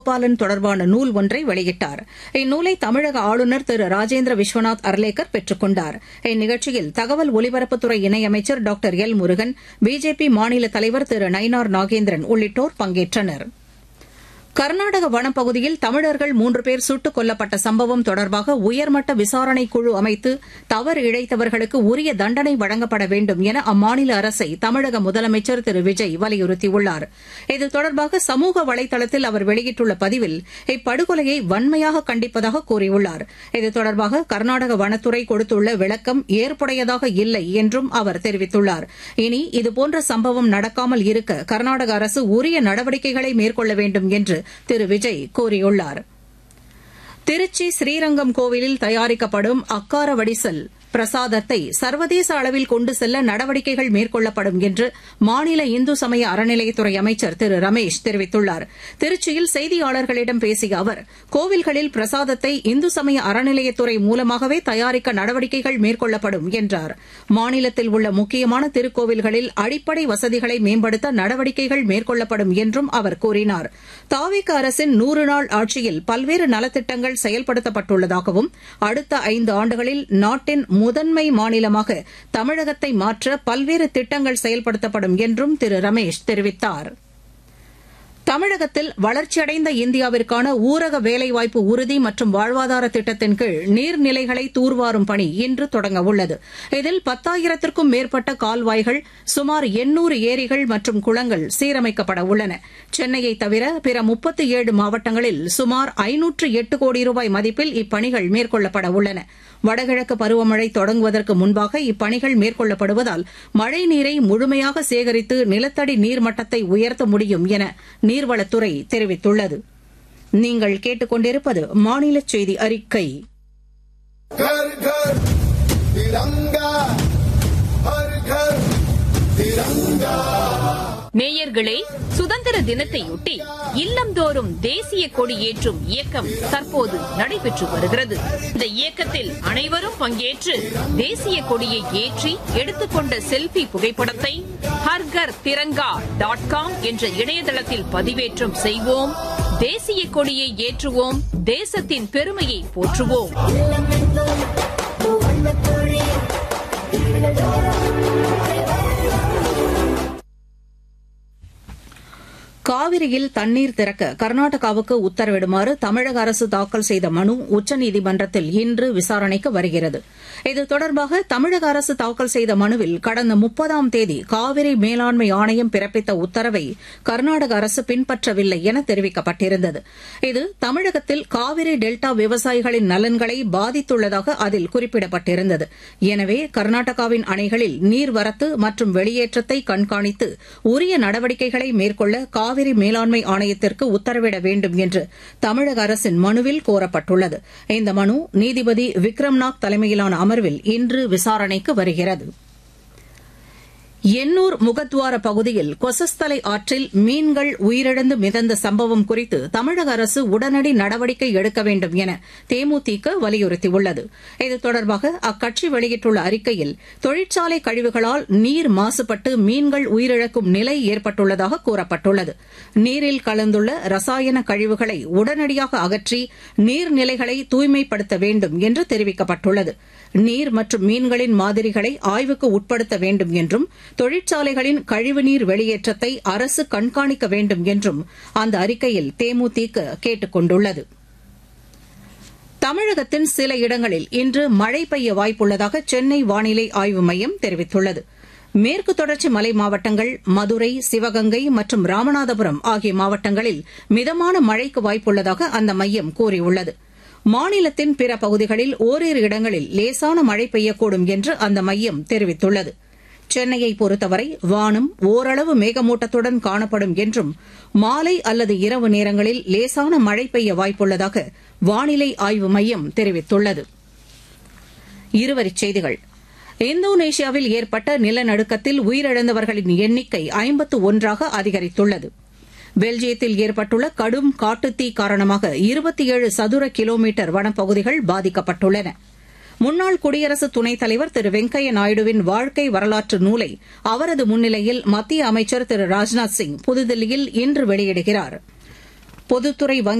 கோபாலன் தொடர்பான நூல் ஒன்றை வெளியிட்டார் இந்நூலை தமிழக ஆளுநர் திரு ராஜேந்திர விஸ்வநாத் அர்லேக்கர் பெற்றுக் கொண்டார் இந்நிகழ்ச்சியில் தகவல் ஒலிபரப்புத்துறை இணையமைச்சர் டாக்டர் எல் முருகன் பிஜேபி மாநில தலைவர் திரு நயினார் நாகேந்திரன் உள்ளிட்டோர் பங்கேற்றனா் கர்நாடக வனப்பகுதியில் தமிழர்கள் மூன்று பேர் சுட்டுக் கொல்லப்பட்ட சம்பவம் தொடர்பாக உயர்மட்ட விசாரணை குழு அமைத்து தவறு இழைத்தவர்களுக்கு உரிய தண்டனை வழங்கப்பட வேண்டும் என அம்மாநில அரசை தமிழக முதலமைச்சர் திரு விஜய் வலியுறுத்தியுள்ளார் இது தொடர்பாக சமூக வலைதளத்தில் அவர் வெளியிட்டுள்ள பதிவில் இப்படுகொலையை வன்மையாக கண்டிப்பதாக கூறியுள்ளார் இது தொடர்பாக கர்நாடக வனத்துறை கொடுத்துள்ள விளக்கம் ஏற்புடையதாக இல்லை என்றும் அவர் தெரிவித்துள்ளார் இனி இதுபோன்ற சம்பவம் நடக்காமல் இருக்க கர்நாடக அரசு உரிய நடவடிக்கைகளை மேற்கொள்ள வேண்டும் என்று திரு விஜய் கூறியுள்ளார் திருச்சி ஸ்ரீரங்கம் கோவிலில் தயாரிக்கப்படும் அக்கார வடிசல் பிரசாதத்தை சர்வதேச அளவில் கொண்டு செல்ல நடவடிக்கைகள் மேற்கொள்ளப்படும் என்று மாநில இந்து சமய அறநிலையத்துறை அமைச்சர் திரு ரமேஷ் தெரிவித்துள்ளார் திருச்சியில் செய்தியாளர்களிடம் பேசிய அவர் கோவில்களில் பிரசாதத்தை இந்து சமய அறநிலையத்துறை மூலமாகவே தயாரிக்க நடவடிக்கைகள் மேற்கொள்ளப்படும் என்றார் மாநிலத்தில் உள்ள முக்கியமான திருக்கோவில்களில் அடிப்படை வசதிகளை மேம்படுத்த நடவடிக்கைகள் மேற்கொள்ளப்படும் என்றும் அவர் கூறினார் தாவிக அரசின் நூறு நாள் ஆட்சியில் பல்வேறு நலத்திட்டங்கள் செயல்படுத்தப்பட்டுள்ளதாகவும் அடுத்த ஐந்து ஆண்டுகளில் நாட்டின் முதன்மை மாநிலமாக தமிழகத்தை மாற்ற பல்வேறு திட்டங்கள் செயல்படுத்தப்படும் என்றும் திரு ரமேஷ் தெரிவித்தார் தமிழகத்தில் வளர்ச்சியடைந்த இந்தியாவிற்கான ஊரக வேலைவாய்ப்பு உறுதி மற்றும் வாழ்வாதார திட்டத்தின் கீழ் நீர்நிலைகளை தூர்வாரும் பணி இன்று தொடங்கவுள்ளது இதில் பத்தாயிரத்திற்கும் மேற்பட்ட கால்வாய்கள் சுமார் எண்ணூறு ஏரிகள் மற்றும் குளங்கள் சீரமைக்கப்பட உள்ளன சென்னையை தவிர பிற முப்பத்தி ஏழு மாவட்டங்களில் சுமார் ஐநூற்று எட்டு கோடி ரூபாய் மதிப்பில் இப்பணிகள் மேற்கொள்ளப்பட உள்ளன வடகிழக்கு பருவமழை தொடங்குவதற்கு முன்பாக இப்பணிகள் மேற்கொள்ளப்படுவதால் மழைநீரை முழுமையாக சேகரித்து நிலத்தடி நீர்மட்டத்தை உயர்த்த முடியும் என நீர்வளத்துறை தெரிவித்துள்ளது நீங்கள் கேட்டுக்கொண்டிருப்பது மாநில செய்தி அறிக்கை घर घर तिरंगा हर घर तिरंगा நேயர்களே சுதந்திர தினத்தையொட்டி இல்லந்தோறும் தேசிய கொடி ஏற்றும் இயக்கம் தற்போது நடைபெற்று வருகிறது இந்த இயக்கத்தில் அனைவரும் பங்கேற்று தேசிய கொடியை ஏற்றி எடுத்துக்கொண்ட செல்பி புகைப்படத்தை ஹர்கர் திரங்கா டாட் காம் என்ற இணையதளத்தில் பதிவேற்றம் செய்வோம் தேசிய கொடியை ஏற்றுவோம் தேசத்தின் பெருமையை போற்றுவோம் காவிரியில் தண்ணீர் திறக்க கர்நாடகாவுக்கு உத்தரவிடுமாறு தமிழக அரசு தாக்கல் செய்த மனு உச்சநீதிமன்றத்தில் இன்று விசாரணைக்கு வருகிறது இது தொடர்பாக தமிழக அரசு தாக்கல் செய்த மனுவில் கடந்த முப்பதாம் தேதி காவிரி மேலாண்மை ஆணையம் பிறப்பித்த உத்தரவை கர்நாடக அரசு பின்பற்றவில்லை என தெரிவிக்கப்பட்டிருந்தது இது தமிழகத்தில் காவிரி டெல்டா விவசாயிகளின் நலன்களை பாதித்துள்ளதாக அதில் குறிப்பிடப்பட்டிருந்தது எனவே கர்நாடகாவின் அணைகளில் நீர்வரத்து மற்றும் வெளியேற்றத்தை கண்காணித்து உரிய நடவடிக்கைகளை மேற்கொள்ள காவிரி மேலாண்மை ஆணையத்திற்கு உத்தரவிட வேண்டும் என்று தமிழக அரசின் மனுவில் கோரப்பட்டுள்ளது இந்த மனு நீதிபதி விக்ரம்நாத் தலைமையிலான அமர்வில் இன்று விசாரணைக்கு வருகிறது எண்ணூர் முகத்வார பகுதியில் கொசஸ்தலை ஆற்றில் மீன்கள் உயிரிழந்து மிதந்த சம்பவம் குறித்து தமிழக அரசு உடனடி நடவடிக்கை எடுக்க வேண்டும் என தேமுதிக வலியுறுத்தியுள்ளது இது தொடர்பாக அக்கட்சி வெளியிட்டுள்ள அறிக்கையில் தொழிற்சாலை கழிவுகளால் நீர் மாசுபட்டு மீன்கள் உயிரிழக்கும் நிலை ஏற்பட்டுள்ளதாக கூறப்பட்டுள்ளது நீரில் கலந்துள்ள ரசாயன கழிவுகளை உடனடியாக அகற்றி நீர்நிலைகளை தூய்மைப்படுத்த வேண்டும் என்று தெரிவிக்கப்பட்டுள்ளது நீர் மற்றும் மீன்களின் மாதிரிகளை ஆய்வுக்கு உட்படுத்த வேண்டும் என்றும் தொழிற்சாலைகளின் கழிவுநீர் வெளியேற்றத்தை அரசு கண்காணிக்க வேண்டும் என்றும் அந்த அறிக்கையில் தேமுதிக கேட்டுக் கொண்டுள்ளது தமிழகத்தின் சில இடங்களில் இன்று மழை பெய்ய வாய்ப்புள்ளதாக சென்னை வானிலை ஆய்வு மையம் தெரிவித்துள்ளது மேற்கு தொடர்ச்சி மலை மாவட்டங்கள் மதுரை சிவகங்கை மற்றும் ராமநாதபுரம் ஆகிய மாவட்டங்களில் மிதமான மழைக்கு வாய்ப்புள்ளதாக அந்த மையம் கூறியுள்ளது மாநிலத்தின் பிற பகுதிகளில் ஓரிரு இடங்களில் லேசான மழை பெய்யக்கூடும் என்று அந்த மையம் தெரிவித்துள்ளது சென்னையை பொறுத்தவரை வானம் ஓரளவு மேகமூட்டத்துடன் காணப்படும் என்றும் மாலை அல்லது இரவு நேரங்களில் லேசான மழை பெய்ய வாய்ப்புள்ளதாக வானிலை ஆய்வு மையம் தெரிவித்துள்ளது இருவரிச் செய்திகள் இந்தோனேஷியாவில் ஏற்பட்ட நிலநடுக்கத்தில் உயிரிழந்தவர்களின் எண்ணிக்கை ஐம்பத்து ஒன்றாக அதிகரித்துள்ளது பெல்ஜியத்தில் ஏற்பட்டுள்ள கடும் காட்டுத்தீ காரணமாக இருபத்தி ஏழு சதுர கிலோமீட்டர் வனப்பகுதிகள் பாதிக்கப்பட்டுள்ளன முன்னாள் குடியரசு துணைத் தலைவர் திரு வெங்கையா நாயுடுவின் வாழ்க்கை வரலாற்று நூலை அவரது முன்னிலையில் மத்திய அமைச்சர் திரு ராஜ்நாத் சிங் புதுதில்லியில் இன்று வெளியிடுகிறார் பொதுத்துறை வங்கி